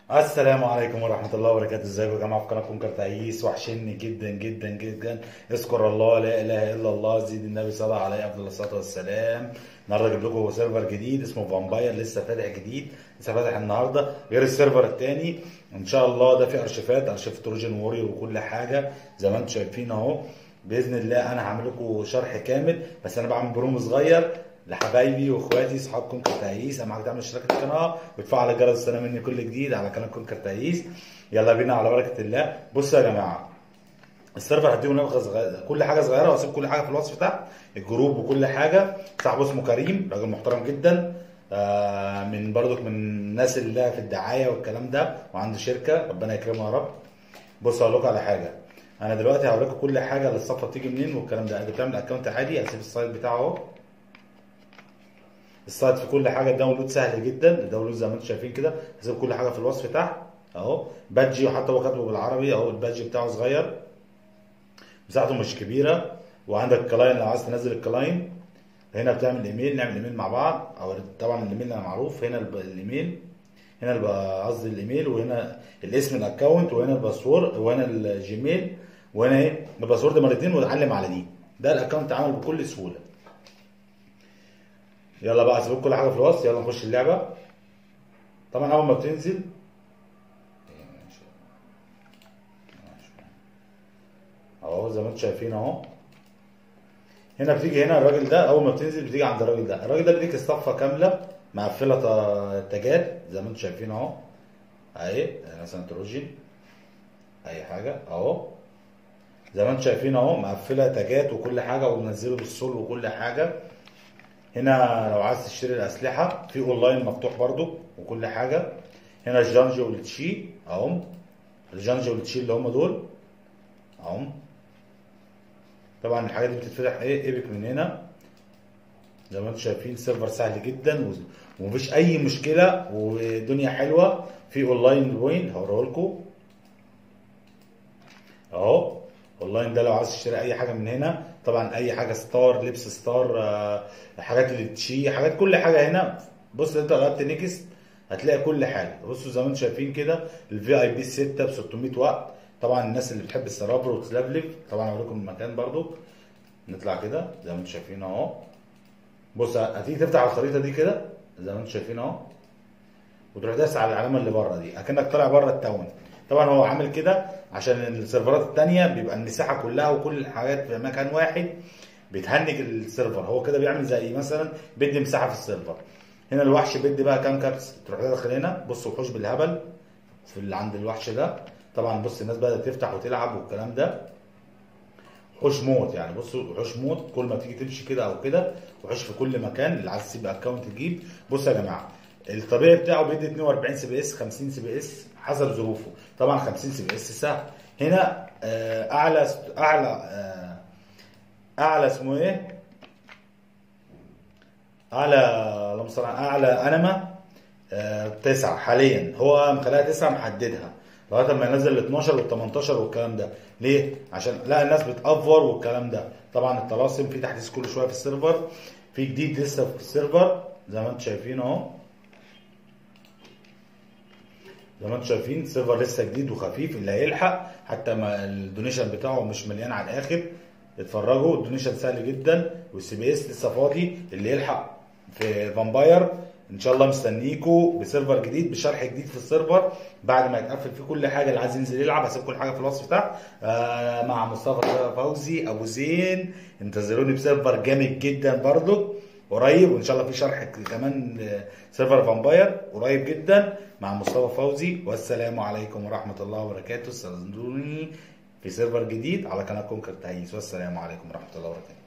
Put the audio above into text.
السلام عليكم ورحمة الله وبركاته ازيكم يا جماعة في قناة كونكر تعيس وحشني جدا جدا جدا اذكر الله لا اله الا الله زيد النبي صلى الله عليه افضل الصلاة والسلام النهارده جايب لكم سيرفر جديد اسمه فامباير لسه فاتح جديد لسه فاتح النهارده غير السيرفر التاني ان شاء الله ده فيه ارشيفات ارشيف تروجن وورير وكل حاجة زي ما انتم شايفين اهو باذن الله انا هعمل لكم شرح كامل بس انا بعمل برومو صغير لحبايبي واخواتي صحاب كونكر تايس اهم حاجه تعمل اشتراك في القناه وتفعل الجرس السنه مني كل جديد على قناه كونكر تايس يلا بينا على بركه الله بصوا يا جماعه السيرفر هديهم نبذه صغيره كل حاجه صغيره وهسيب كل حاجه في الوصف تحت الجروب وكل حاجه صاحبه اسمه كريم راجل محترم جدا آه من برضك من الناس اللي لها في الدعايه والكلام ده وعنده شركه ربنا يكرمه يا رب بصوا اقول لكم على حاجه انا دلوقتي هوريكم كل حاجه للصفقه بتيجي منين والكلام ده انت بتعمل اكونت عادي هسيب السايت بتاعه اهو السايت في كل حاجه الداونلود سهل جدا الداونلود زي ما انتم شايفين كده هسيب كل حاجه في الوصف تحت اهو بادجي وحتى هو كاتبه بالعربي اهو البادجي بتاعه صغير مساحته مش كبيره وعندك كلاين لو عايز تنزل الكلاين هنا بتعمل ايميل نعمل ايميل مع بعض او طبعا الايميل انا معروف هنا الايميل هنا قصدي الايميل وهنا الاسم الاكونت وهنا الباسورد وهنا الجيميل وهنا ايه الباسورد مرتين وتعلم على دي ده الاكونت اتعمل بكل سهوله يلا بقى اسيب كل حاجه في الوصف يلا نخش اللعبه طبعا اول ما بتنزل اهو زي ما انتم شايفين اهو هنا بتيجي هنا الراجل ده اول ما بتنزل بتيجي عند الراجل ده الراجل ده بيديك الصفه كامله مقفله تاجات زي ما انتم شايفين اهو اهي مثلا تروجين اي حاجه اهو زي ما انتم شايفين اهو مقفله تاجات وكل حاجه ومنزله بالسول وكل حاجه هنا لو عايز تشتري الاسلحه في اونلاين مفتوح برضو وكل حاجه هنا الجانجي والتشي اهم الجانجي والتشي اللي هم دول اهم طبعا الحاجات دي بتتفتح ايه ايبك من هنا زي ما انتم شايفين السيرفر سهل جدا ومفيش اي مشكله والدنيا حلوه في اونلاين بوين هوريه لكم اهو اونلاين ده لو عايز تشتري اي حاجه من هنا طبعا اي حاجه ستار لبس ستار آه حاجات اللي تشي حاجات كل حاجه هنا بص انت لو نيكست هتلاقي كل حاجه بصوا زي ما انتم شايفين كده الفي اي بي 6 ب 600 وقت طبعا الناس اللي بتحب السرابر وتلفلف طبعا اوريكم المكان برضو نطلع كده زي ما انتم شايفين اهو بص هتيجي تفتح الخريطه دي كده زي ما انتم شايفين اهو وتروح داس على العلامه اللي بره دي اكنك طالع بره التاون طبعا هو عامل كده عشان السيرفرات التانية بيبقى المساحة كلها وكل الحاجات في مكان واحد بتهنج السيرفر هو كده بيعمل زي مثلا بدي مساحة في السيرفر هنا الوحش بدي بقى كام كبس تروح داخل هنا بص وحوش بالهبل في اللي عند الوحش ده طبعا بص الناس بدأت تفتح وتلعب والكلام ده وحوش موت يعني بصوا وحوش موت كل ما تيجي تمشي كده او كده وحوش في كل مكان اللي عايز تسيب اكونت تجيب بصوا يا جماعه الطبيعي بتاعه بيدي 42 سي بي اس 50 سي بي اس حسب ظروفه طبعا 50 سي بي اس سهل هنا اعلى اعلى اعلى اسمه ايه اعلى اللهم صل اعلى انما تسعة حاليا هو مخليها تسعة محددها لغايه ما ينزل ال 12 وال 18 والكلام ده ليه؟ عشان لا الناس بتأفور والكلام ده طبعا الطلاسم في تحديث كل شويه في السيرفر في جديد لسه في السيرفر زي ما انتم شايفين اهو زي ما انتم شايفين السيرفر لسه جديد وخفيف اللي هيلحق حتى ما الدونيشن بتاعه مش مليان على الاخر اتفرجوا الدونيشن سهل جدا والسي بي اس لسه فاضي اللي يلحق في فامباير ان شاء الله مستنيكوا بسيرفر جديد بشرح جديد في السيرفر بعد ما يتقفل فيه كل حاجه اللي عايز ينزل يلعب هسيب كل حاجه في الوصف تحت آه مع مصطفى فوزي ابو زين انتظروني بسيرفر جامد جدا برضو قريب وان شاء الله في شرح كمان سيرفر فامباير قريب جدا مع مصطفى فوزي والسلام عليكم ورحمه الله وبركاته استنوني في سيرفر جديد على قناه كونكر تعيس والسلام عليكم ورحمه الله وبركاته